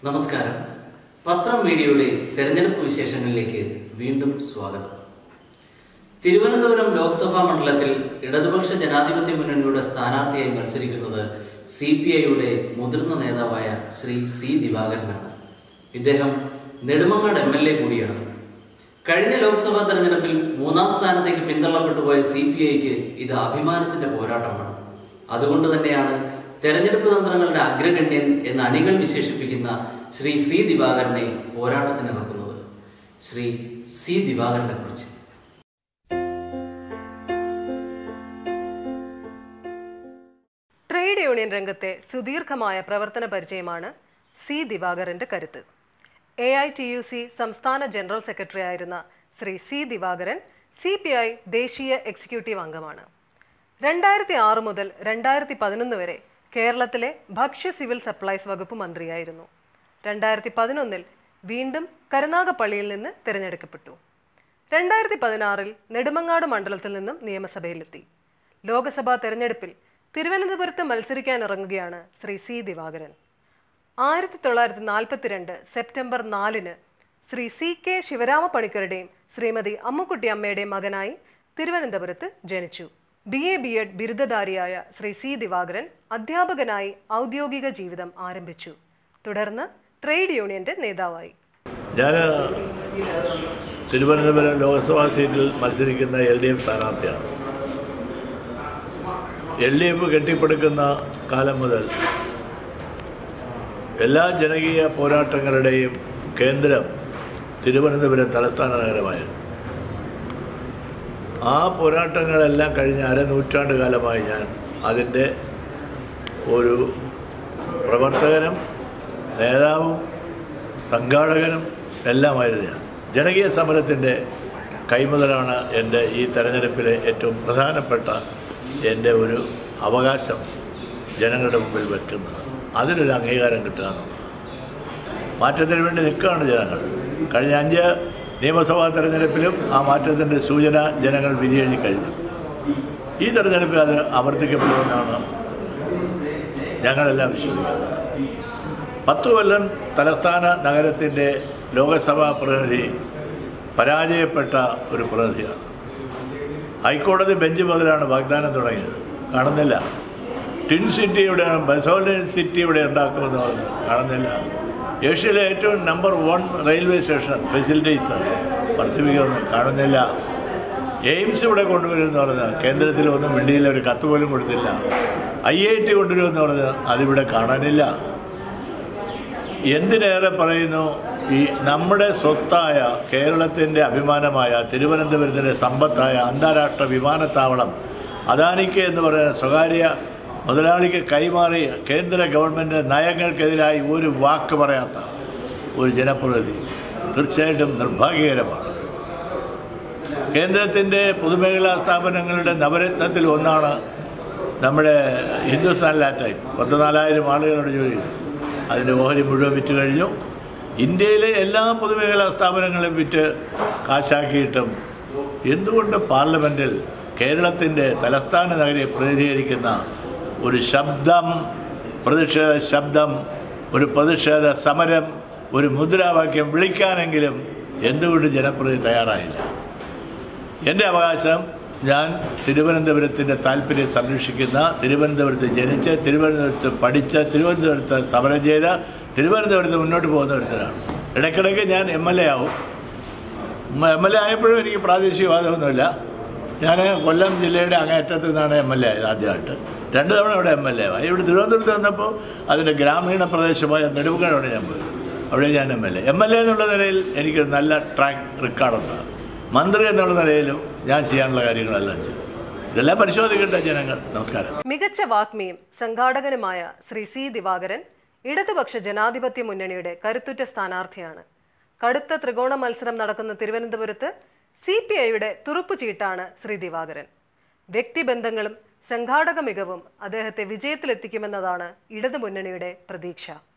നമസ്കാരം പത്രം മീഡിയയുടെ തെരഞ്ഞെടുപ്പ് വിശേഷങ്ങളിലേക്ക് വീണ്ടും സ്വാഗതം തിരുവനന്തപുരം ലോക്സഭാ മണ്ഡലത്തിൽ ഇടതുപക്ഷ ജനാധിപത്യ മുന്നണിയുടെ സ്ഥാനാർത്ഥിയായി മത്സരിക്കുന്നത് സി പി ഐയുടെ മുതിർന്ന നേതാവായ ശ്രീ സി ദിവാകരനാണ് ഇദ്ദേഹം നെടുമങ്ങാട് എം എൽ എ കൂടിയാണ് കഴിഞ്ഞ ലോക്സഭാ തെരഞ്ഞെടുപ്പിൽ മൂന്നാം സ്ഥാനത്തേക്ക് പിന്തള്ളപ്പെട്ടുപോയ സി പി ഐക്ക് ഇത് അഭിമാനത്തിന്റെ പോരാട്ടമാണ് അതുകൊണ്ട് തന്നെയാണ് തെരഞ്ഞെടുപ്പ് തന്ത്രങ്ങളുടെ അഗ്രഗണ്യൻ എന്ന് അണികൾ വിശേഷിപ്പിക്കുന്ന ശ്രീ സി ദിവാകരനെ പോരാട്ടത്തിനിറക്കുന്നത് ശ്രീ സി ദിവാകരനെ കുറിച്ച് ട്രേഡ് യൂണിയൻ രംഗത്തെ സുദീർഘമായ പ്രവർത്തന പരിചയമാണ് സി ദിവാകരന്റെ കരുത്ത് A I T U C സംസ്ഥാന ജനറൽ സെക്രട്ടറി ആയിരുന്ന Shri C Divakaran C P I ദേശീയ എക്സിക്യൂട്ടീവ് അംഗമാണ് രണ്ടായിരത്തി ആറ് മുതൽ രണ്ടായിരത്തി പതിനൊന്ന് വരെ കേരളത്തിലെ ഭക്ഷ്യ സിവിൽ സപ്ലൈസ് വകുപ്പ് മന്ത്രിയായിരുന്നു രണ്ടായിരത്തി പതിനൊന്നിൽ വീണ്ടും കരുനാഗപ്പള്ളിയിൽ നിന്ന് തിരഞ്ഞെടുക്കപ്പെട്ടു രണ്ടായിരത്തി പതിനാറിൽ നെടുമങ്ങാട് മണ്ഡലത്തിൽ നിന്നും നിയമസഭയിലെത്തി ലോക്സഭാ തെരഞ്ഞെടുപ്പിൽ തിരുവനന്തപുരത്ത് മത്സരിക്കാൻ ഇറങ്ങുകയാണ് ശ്രീ സി ദിവാകരൻ ആയിരത്തി തൊള്ളായിരത്തി നാൽപ്പത്തിരണ്ട് സെപ്റ്റംബർ നാലിന് ശ്രീ സി കെ ശിവരാമ പണിക്കരുടെയും ശ്രീമതി അമ്മുക്കുട്ടി അമ്മയുടെയും മകനായി തിരുവനന്തപുരത്ത് ജനിച്ചു ബി എ ബി എഡ് ബിരുദധാരിയായ ശ്രീ സി ദിവാകരൻ അധ്യാപകനായി ഔദ്യോഗിക ജീവിതം ആരംഭിച്ചു തുടർന്ന് ട്രേഡ് യൂണിയന്റെ നേതാവായി ഞാൻ തിരുവനന്തപുരം ലോക്സഭാ സീറ്റിൽ മത്സരിക്കുന്ന എൽ ഡി എഫ് സ്ഥാനാർത്ഥിയാണ് എൽ ഡി എഫ് കെട്ടിപ്പടുക്കുന്ന കാലം മുതൽ എല്ലാ ജനകീയ പോരാട്ടങ്ങളുടെയും കേന്ദ്രം തിരുവനന്തപുരം തലസ്ഥാന നഗരമായിരുന്നു ആ പോരാട്ടങ്ങളെല്ലാം കഴിഞ്ഞ അരനൂറ്റാണ്ട് കാലമായി ഞാൻ അതിൻ്റെ ഒരു പ്രവർത്തകനും നേതാവും സംഘാടകനും എല്ലാമായിരുന്നു ഞാൻ ജനകീയ സമരത്തിൻ്റെ കൈമുതലാണ് എൻ്റെ ഈ തെരഞ്ഞെടുപ്പിലെ ഏറ്റവും പ്രധാനപ്പെട്ട എൻ്റെ ഒരു അവകാശം ജനങ്ങളുടെ മുമ്പിൽ വെക്കുന്നത് അതിനൊരു അംഗീകാരം കിട്ടുക എന്നുള്ളത് മാറ്റത്തിന് വേണ്ടി നിൽക്കുകയാണ് ജനങ്ങൾ കഴിഞ്ഞ അഞ്ച് നിയമസഭാ തെരഞ്ഞെടുപ്പിലും ആ മാറ്റത്തിൻ്റെ സൂചന ജനങ്ങൾ വിധിയെഴുതി കഴിഞ്ഞു ഈ തെരഞ്ഞെടുപ്പിൽ അത് ആവർത്തിക്കപ്പെടുമെന്നാണ് ഞങ്ങളെല്ലാം വിശ്വസിക്കുന്നത് പത്ത് കൊല്ലം തലസ്ഥാന നഗരത്തിൻ്റെ ലോകസഭാ പ്രതിനിധി പരാജയപ്പെട്ട ഒരു പ്രതിനിധിയാണ് ഹൈക്കോടതി ബെഞ്ച് മുതലാണ് വാഗ്ദാനം തുടങ്ങിയത് കാണുന്നില്ല ടിൻ സിറ്റി ഇവിടെ ബസോലിൻ സിറ്റി ഇവിടെ ഉണ്ടാക്കുമെന്ന് പറഞ്ഞു കാണുന്നില്ല ഏഷ്യയിലെ ഏറ്റവും number one railway station facilities വർദ്ധിപ്പിക്കുമെന്ന് കാണുന്നില്ല എയിംസ് ഇവിടെ കൊണ്ടുവരുമെന്ന് പറഞ്ഞ് കേന്ദ്രത്തിൽ ഒന്നും മിണ്ടിയില്ല ഒരു കത്ത് പോലും കൊടുത്തില്ല ഐ ഐ ടി കൊണ്ടുവരുമെന്ന് പറഞ്ഞ് അതിവിടെ കാണാനില്ല എന്തിനേറെ പറയുന്നു ഈ നമ്മുടെ സ്വത്തായ കേരളത്തിൻ്റെ അഭിമാനമായ തിരുവനന്തപുരത്തിൻ്റെ സമ്പത്തായ അന്താരാഷ്ട്ര വിമാനത്താവളം അദാനിക്ക് എന്ന് പറയുന്ന സ്വകാര്യ മുതലാളിക്ക് കൈമാറി കേന്ദ്ര ഗവൺമെൻറ് നയങ്ങൾക്കെതിരായി ഒരു വാക്ക് പറയാത്ത ഒരു ജനപ്രതിനിധി തീർച്ചയായിട്ടും നിർഭാഗ്യകരമാണ് കേന്ദ്രത്തിൻ്റെ പൊതുമേഖലാ സ്ഥാപനങ്ങളുടെ നവരത്നത്തിൽ ഒന്നാണ് നമ്മുടെ ഹിന്ദുസ്ഥാൻ ലാറ്റൈസ് പത്ത് നാലായിരം ആളുകളുടെ ജോലി അതിൻ്റെ ഓഹരി മുഴുവൻ വിറ്റ് കഴിഞ്ഞു ഇന്ത്യയിലെ എല്ലാ പൊതുമേഖലാ സ്ഥാപനങ്ങളും വിറ്റ് കാശാക്കിയിട്ടും എന്തുകൊണ്ട് പാർലമെൻറ്റിൽ കേരളത്തിൻ്റെ തലസ്ഥാന നഗരിയെ പ്രതിനിധീകരിക്കുന്ന ഒരു ശബ്ദം പ്രതിഷേധ ശബ്ദം ഒരു പ്രതിഷേധ സമരം ഒരു മുദ്രാവാക്യം വിളിക്കാനെങ്കിലും എന്തുകൊണ്ട് ജനപ്രതി തയ്യാറായില്ല എൻ്റെ അവകാശം ഞാൻ തിരുവനന്തപുരത്തിൻ്റെ താല്പര്യം സംരക്ഷിക്കുന്ന തിരുവനന്തപുരത്ത് ജനിച്ച് തിരുവനന്തപുരത്ത് പഠിച്ച് തിരുവനന്തപുരത്ത് സമരം ചെയ്ത തിരുവനന്തപുരത്ത് മുന്നോട്ട് പോകുന്ന ഒരുത്തരാണ് ഇടയ്ക്കിടയ്ക്ക് ഞാൻ എം എൽ എ ആവും എം എൽ എ ആയപ്പോഴും എനിക്ക് പ്രാദേശികവാദമൊന്നുമില്ല ഞാൻ കൊല്ലം ജില്ലയുടെ അങ്ങേയറ്റത്ത് നിന്നാണ് എം എൽ എ ആയത് ആദ്യമായിട്ട് രണ്ട് തവണ ഇവിടെ എം എൽ എ ആയി ഇവിടെ തിരുവനന്തപുരത്ത് വന്നപ്പോൾ അതിൻ്റെ ഗ്രാമീണ പ്രദേശമായ നെടുമങ്ങാടോടെ ഞാൻ പോയി അവിടെ ഞാൻ M L A M L A എന്നുള്ള നിലയിൽ എനിക്ക് നല്ല ട്രാക്ക് റെക്കോർഡുണ്ട് മന്ത്രി എന്നുള്ള നിലയിലും ഞാൻ ചെയ്യാനുള്ള കാര്യങ്ങളെല്ലാം ചെയ്തു ഇതെല്ലാം പരിശോധിക്കട്ടെ ജനങ്ങൾ നമസ്കാരം മികച്ച വാഗ്മിയും സംഘാടകനുമായ ശ്രീ സി ദിവാകരൻ ഇടതുപക്ഷ ജനാധിപത്യ മുന്നണിയുടെ കരുത്തുറ്റ സ്ഥാനാർത്ഥിയാണ് കടുത്ത ത്രികോണ മത്സരം നടക്കുന്ന തിരുവനന്തപുരത്ത് സി പി ഐയുടെ തുറുപ്പ് ചീട്ടാണ് ശ്രീ ദിവാകരൻ വ്യക്തിബന്ധങ്ങളും സംഘാടക മികവും അദ്ദേഹത്തെ വിജയത്തിലെത്തിക്കുമെന്നതാണ് ഇടതു മുന്നണിയുടെ പ്രതീക്ഷ